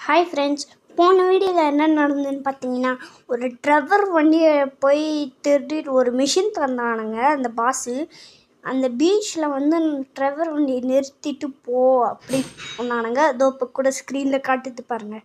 Hi friends போன வீடியோவில் என்ன நடந்ததுன்னு பார்த்தீங்கன்னா ஒரு ட்ரவர் வண்டியை போய் திருடிட்டு ஒரு மிஷின் தந்தானுங்க அந்த பாஸு அந்த பீச்சில் வந்து ட்ரவர் வண்டியை நிறுத்திட்டு போ அப்படி சொன்னானுங்க அதோ இப்போ கூட ஸ்க்ரீனில் காட்டுது பாருங்க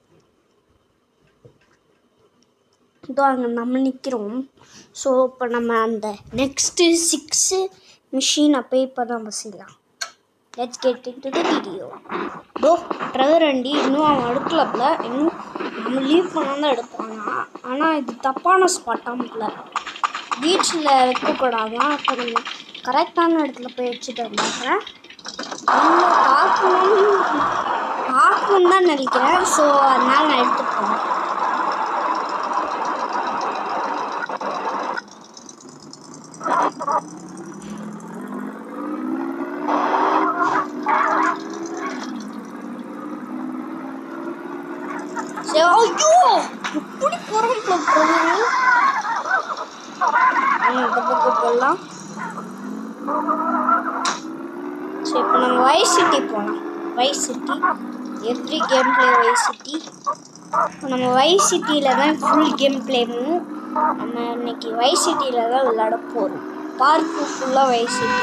இதோ அங்கே நம்ம நிற்கிறோம் ஸோ இப்போ நம்ம அந்த நெக்ஸ்ட்டு சிக்ஸு மிஷினை போய் இப்போ நம்ம செய்யலாம் let's get in to the video டோ ட்ரெவர் வண்டி இன்னும் அவன் எடுக்கலப்ல இன்னும் நம்ம லீவ் பண்ணால் தான் எடுப்பாங்க ஆனால் இது தப்பான ஸ்பாட்டாமல பீச்சில் வைக்கக்கூடாதான் அப்போ நம்ம கரெக்டான இடத்துல போய் வச்சுட்டு வந்தாங்க இன்னும் பார்க்கணும்னு பார்க்கணுன்னு தான் நினைக்கிறேன் ஸோ அதனால நான் எடுத்துட்டு போனேன் சரி ஐயோ எப்படி போகிறோம் போகிறோம் இந்த பக்கம் போடலாம் சரி இப்போ நம்ம வைஸ் சிட்டி போகலாம் Vice City every game play Vice City இப்போ நம்ம வைஸ் சிட்டியில் தான் ஃபுல் கேம் பிளேவும் நம்ம இன்னைக்கு வைஸ் சிட்டியில் தான் விளையாட போகிறோம் பார்க்கு ஃபுல்லாக வைஸ் சிட்டி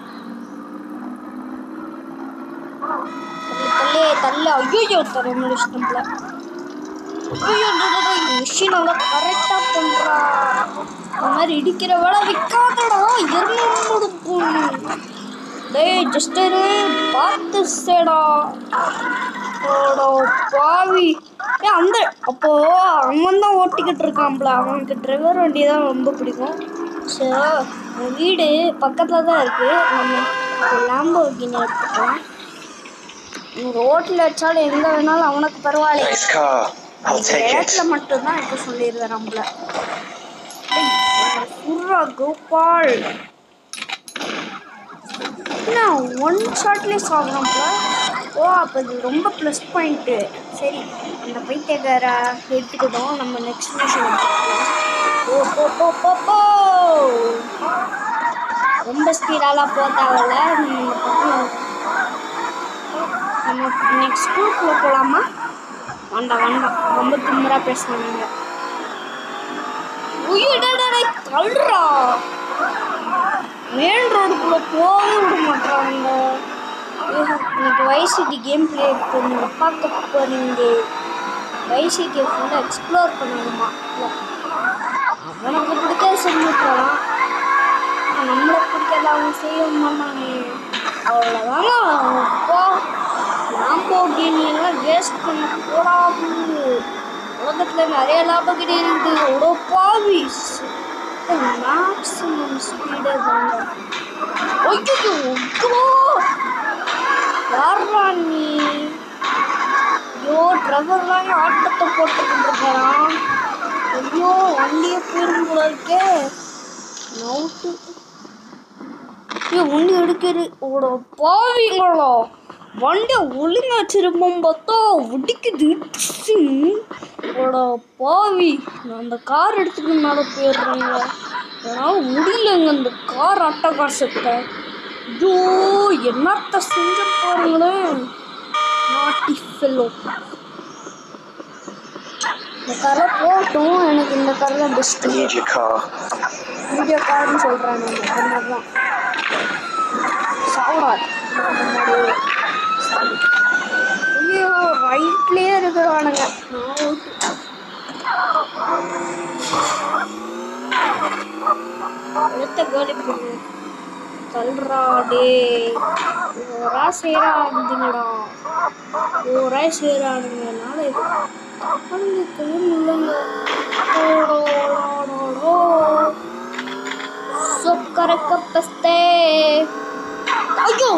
தள்ளி தள்ளி ஐயோ தர முடிச்சிட்டோம்ல ஐயோ மிஷினெல்லாம் கரெக்டாக பண்ணுறா இந்த மாதிரி இடிக்கிற வேலை விற்காதடா இருநூறு பொண்ணு டேய் ஜஸ்டரு பார்த்து சேடா ஓடோ பாவி ஏ அந்த அப்போ அவன் தான் ஓட்டிக்கிட்டு இருக்கான்ல அவனுக்கு டிரைவர் வண்டி தான் ரொம்ப பிடிக்கும் ஸோ வீடு பக்கத்தில் தான் இருக்குது நம்ம லேம்போகினி எடுத்துக்கலாம் ரோட்டில் வச்சாலும் எங்கே வேணாலும் அவனுக்கு பரவாயில்ல Nice car. I'll take it. இடத்துல மட்டும்தான் இருக்க சொல்லிடுவேன் நம்மள சுர்ரா கோபால் என்ன ஒன் ஷாட்லேயே சாப்பிட்றோம்ல ஓ அப்போ இது ரொம்ப ப்ளஸ் பாயிண்ட்டு சரி அந்த பைத்தியக்கார எடுத்துக்கிட்டோம் நம்ம நெக்ஸ்ட் மிஷன் ஓ போ போ போ போ ரொம்ப ஸ்பீடாலாம் போக தேவையில்ல நம்ம பக்கம் நம்ம நெக்ஸ்ட் ஸ்கூலுக்குள்ளே போகலாமா வேண்டாம் வேண்டாம் ரொம்ப திமிரா பேசுனாங்க உயிரிடடை தள்ளுறா மெயின் ரோடுக்குள்ளே போகவே விட மாட்டாங்க இன்னைக்கு வைசிட்டி கேம் பிளே பண்ணுங்க பார்க்க போறீங்க வைசிட்டியை ஃபுல்லாக எக்ஸ்ப்ளோர் பண்ணணுமா இல்லை அவனுக்கு பிடிக்காத சொல்லிட்டான் நம்மளை பிடிக்காத அவன் செய்ய மாட்டானே அவ்வளோதாங்க அப்பா லாம்போகினியெல்லாம் வேஸ்ட் பண்ண கூடாது உலகத்தில் நிறைய லாபகிரி இருக்கு அவ்வளோ பாவி மேக்ஸிமம் ஸ்பீடே தாங்க ஐயோ யாரா நீ ஐயோ ட்ரைவர்லாம் ஆட்டத்தை போட்டுக்கிட்டு இருக்கிறான் ஐயோ வண்டியை போயிரும் போல இருக்கே நவுட்டு ஐயோ வண்டி எடுக்கிறது ஓட பாவிங்களா வண்டியை ஒழுங்கா வச்சிருப்போம் பார்த்தா உடிக்குது ஓட பாவி நான் அந்த கார் எடுத்துட்டு மேலே போயிடுறேங்க என்னால் முடியலங்க அந்த கார் அட்டகாசத்தை ஐயோ என்னத்த செஞ்ச பாருங்களேன் நாட்டி ஃபெல்லோ இந்த காரில் போகட்டும் எனக்கு இந்த கார் தான் I best need your car. Video கார்டுன்னு சொல்கிறாங்க அந்த மாதிரி தான் சாவடாது ஐயோ ரைட்லேயே இருக்கிறானுங்க நான் ஓட்டு அடுத்த கோலி போடு தள்ளுறா டே ஓரா செய்கிறானுங்கடா ஓரா செய்கிறானுங்கனால அவனுக்கு இல்லைங்க ஓடோ சொக்கரக்க பஸ்தே ஐயோ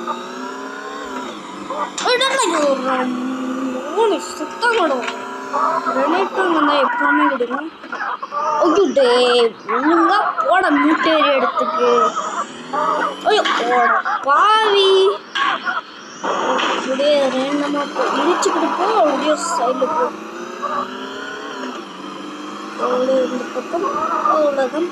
மூணு சுத்தம் கிடும் ரெனேட்டும் வந்தால் எப்பவுமே கிடைக்கும் ஐயோ டே ஒழுங்கா போட மீட்டேரி இடத்துக்கு ஐயோ போட பாவி அப்படியே ரேண்டமாக போ இடிச்சுக்கிட்டு போ அப்படியே சைடில் போ அவ்வளோ இந்த பக்கம் அவ்வளோதான்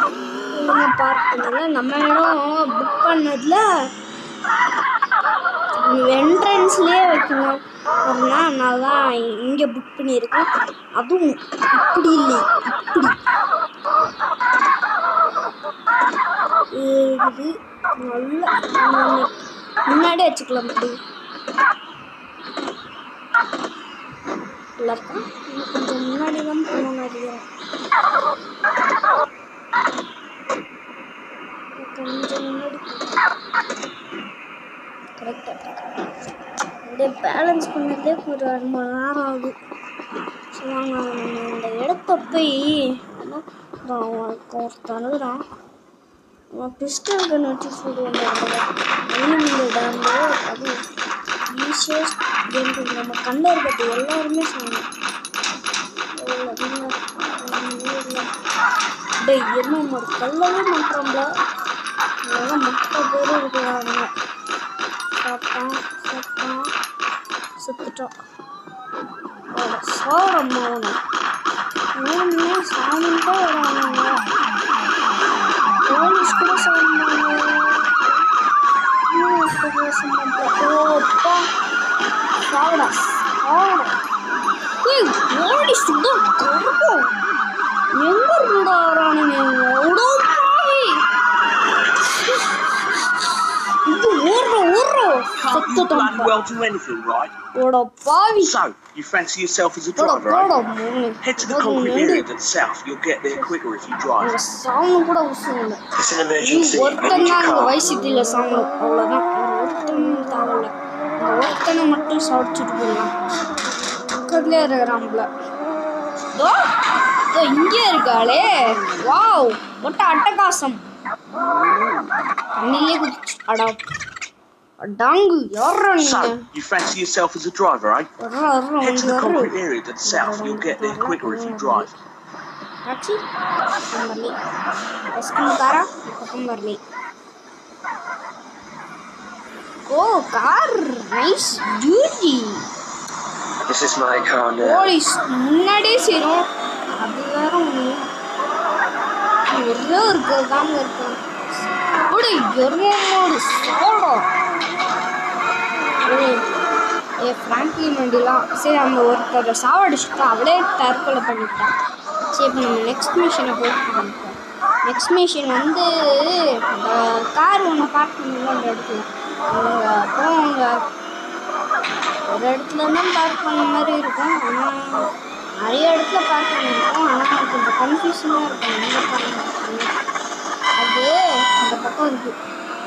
ஒழுங்கா பார்க் பண்ணல நம்ம இடம் புக் பண்ணதில் என்ட்ரன்ஸ்லேயே வைக்கணும் அப்படின்னா நான் தான் இங்கே புக் பண்ணியிருக்கேன் அதுவும் இப்படி இல்லை இப்படி இது நல்லா நம்ம முன்னாடி வச்சுக்கலாம் இப்படி நல்லா இருக்கா இன்னும் கொஞ்சம் முன்னாடி தான் போகணும் நினைக்கிறேன் கொஞ்சம் முன்னாடி கரெக்டாக அப்படியே பேலன்ஸ் பண்ணதே ஒரு அரை மணி நேரம் ஆகும் ஸோ வாங்க நம்ம இந்த இடத்த போய் என்ன ஒருத்தனுறான் அவன் பிஸ்டல் கன் வச்சு சொல்லுவாங்க இந்த டேம்ல அது ஈஸியஸ்ட் கேம் நம்ம கண்ட இருக்கிறது எல்லாருமே சொன்னாங்க டேய் என்ன ஒரு கல்லவே மாட்டான்ல அதெல்லாம் மொத்த பேரும் இருக்கிறாங்க சாப்பிட்டான் சாப்பிட்டான் செத்துட்டான் சாரம்மா அவனை மூணுமே சாமின்ட்டே வராங்க போலீஸ் கூட சொன்னாங்க போலீஸ் கூட சொன்னாங்க ஓப்பா சாவடா சாவடா ஏய் போலீஸ் தான் கருப்பம் எங்க இருந்தா வரானுங்க எவ்வளோ பாவி இது ஓடுறோம் ஓடுறோம் Can't you செத்துட்டான் bloody well do anything, right? ஓட பாவி So, you fancy yourself as a போட driver, போட eh? மூணு Head to the concrete area to the south. You'll get there quicker if you drive. ஒரு சாங் கூட அவசியம் இல்லை It's an நீ emergency. I ஒருத்தன் need தான் your அங்கே car. வைசிட்டியில் சாங் அவ்வளோதான் ஒரு ஒருத்தன் தேவையில்ல இந்த ஒருத்தனை மட்டும் சாப்பிச்சுட்டு போயிடலாம் பக்கத்துலேயே இருக்கிறான்ல இதோ இதோ இங்கே இருக்காளே வாவ் ஒட்ட அட்டகாசம் தண்ணிலே குதிச்சு அடா அடாங்கு யாரா நீங்க So, you fancy yourself as a driver, eh? வர்றா வர்றா Head to வந்து the வர்றா concrete area to the south. You'll get there quicker if you drive. Taxi పక్కన బర్లీ వేసుకుంటారా పక్కన బర్లీ ఓ car nice duty This is my car now. Police முன்னாடியே செய்யணும் அது வேற ஒன்று ஒரே ஒரு தாங்க இருக்கும் அப்படி எருமோடு சோடம் ஏய், ஏ ஃப்ராங்க்லின் வண்டிலாம் சரி அந்த ஒருத்தரை சாவடிச்சுட்டா அவளே தற்கொலை பண்ணிட்டான் சரி இப்போ நம்ம நெக்ஸ்ட் மிஷினை போய் காமிப்போம் நெக்ஸ்ட் மிஷின் வந்து கார் ஒன்று பார்க் பண்ணல அந்த இடத்துல அங்கே போவாங்க ஒரு இடத்துல தான் பார்க் பண்ண மாதிரி இருக்கும் ஆனால் நிறைய இடத்துல பார்க் பண்ணியிருக்கோம் ஆனால் கொஞ்சம் கன்ஃபியூஷனாக இருக்கும் எங்கே பார்க் பண்ணி அது அந்த பக்கம் இருக்குது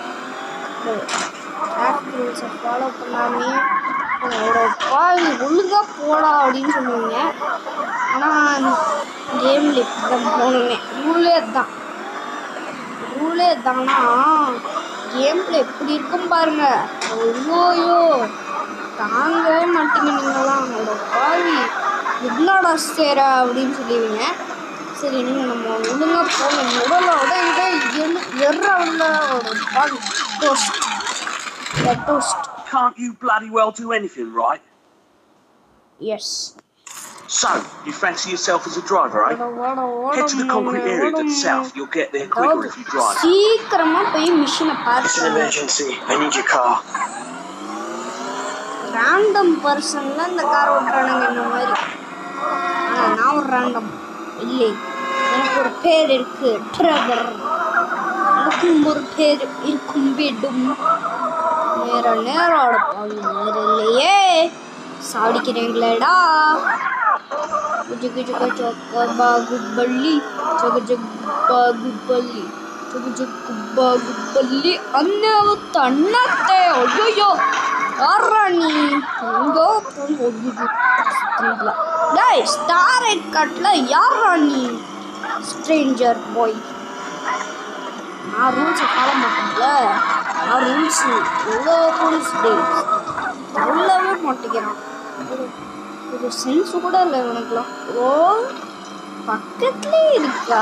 டிராஃபிக் ரூல்ஸை ஃபாலோ பண்ணாமே அவரோட பாவி ஒழுங்காக போடா அப்படின்னு சொல்லுவீங்க ஆனால் கேமில் இப்படி தான் போகணுமே ரூலே தான் ரூலே தானா கேமில் எப்படி இருக்கும் பாருங்க ஐயோயோ தாங்கவே மாட்டீங்க நீங்களாம் அவரோட பாவி என்னடா சேர அப்படின்னு சொல்லுவீங்க சரி நீங்கள் நம்ம ஒழுங்காக போகணும் முதலோட இதை எரு எர்றவில் ஒரு பாவி toast toast Can't you bloody well do anything, right? Yes So, you fancy yourself as a driver, eh? ஓட ஓட Head to the concrete area to the south. You'll get there quicker if you drive. சீக்கிரமா போய் மிஷினை It's an பார்த்து emergency. I need your car. Random பர்சன்ல இந்த car ஓட்டுறானுங்க இந்த மாதிரி ஆனா நான் ஒரு ரேண்டம் இல்லை எனக்கு ஒரு பேர் இருக்கு ட்ரெவர் எனக்கும் ஒரு பேர் இருக்கும் வேண்டும் நேர நேரோட பாவி நேர இல்லையே சாடிக்கிறீங்களேடா ஜுகு ஜுகு ஜொக்க பாகு பள்ளி ஜகு ஜக் பாகு பள்ளி ஜகு ஜக் பாகு பள்ளி அண்ணாவத்து அண்ணாத்தே ஐயோ யாரா நீ எங்கோ போய் ஒதுது டேய் ஸ்டார் ரெட் கட்ல யாரா நீ ஸ்ட்ரேஞ்சர் பாய் நான் ரூல்ஸை ஃபாலோ மாட்டேன்ல நான் ரூல்ஸ் எவ்வளோ ரூல்ஸ் டே சொல்லவே மாட்டேங்கிறான் ஒரு- ஒரு சென்ஸ் கூட இல்லை இவனுக்குலாம் ஓ பக்கத்துலேயே இருக்கா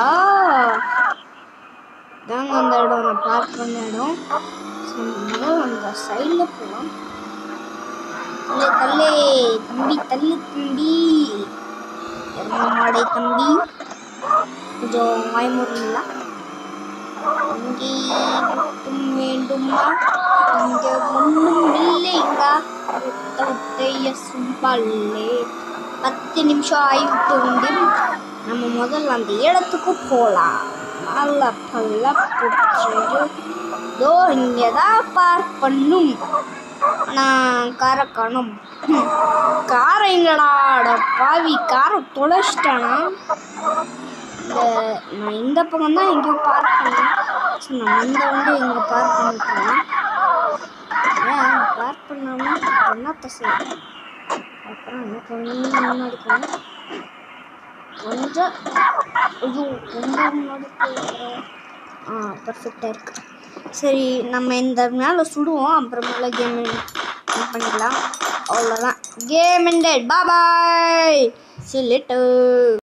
தாங்க அந்த இடம் நான் பார்க் பண்ண இடம் சரி, முதல்ல அந்த சைடில் போகலாம் தள்ளு தள்ளு தம்பி தள்ளு தம்பி எருமை மாடை தம்பி கொஞ்சம் வாய்முறைங்களா அங்கே மட்டும் வேண்டுமா இங்க ஒண்ணும் இல்லைங்க ரத்தத்தைய சும்பாலே பத்து நிமிஷம் ஆகிவிட்டு உண்டு நம்ம முதல்ல அந்த இடத்துக்கு போகலாம் நல்ல பல்ல புடிச்சிட்டு இதோ இங்கே தான் பார்க் பண்ணும் நான் காரை காணும் ஹம், காரை எங்கடா அட பாவி காரை தொலைச்சிட்டானா இந்த நான் இந்த பக்கம் தான் எங்கேயோ பார்க் பண்ணேன் சரி நம்ம இந்த வண்டி இங்கே பார்க் பண்ணிக்கலாம் ஏன் பார்க் பண்ணாமல் என்னத்த செய்யும் அப்புறம் என்ன கொஞ்சம் முன்னாடி போகணும் கொஞ்சம் ஐயோ ரொம்ப முன்னாடி போகிறோம் ஆ பர்ஃபெக்டாக இருக்கு சரி நம்ம இந்த மேலே சுடுவோம் அப்புறமேல கேம் பண்ணிக்கலாம் அவ்வளோதான் கேம் ended bye பாய் சில்லிட்டு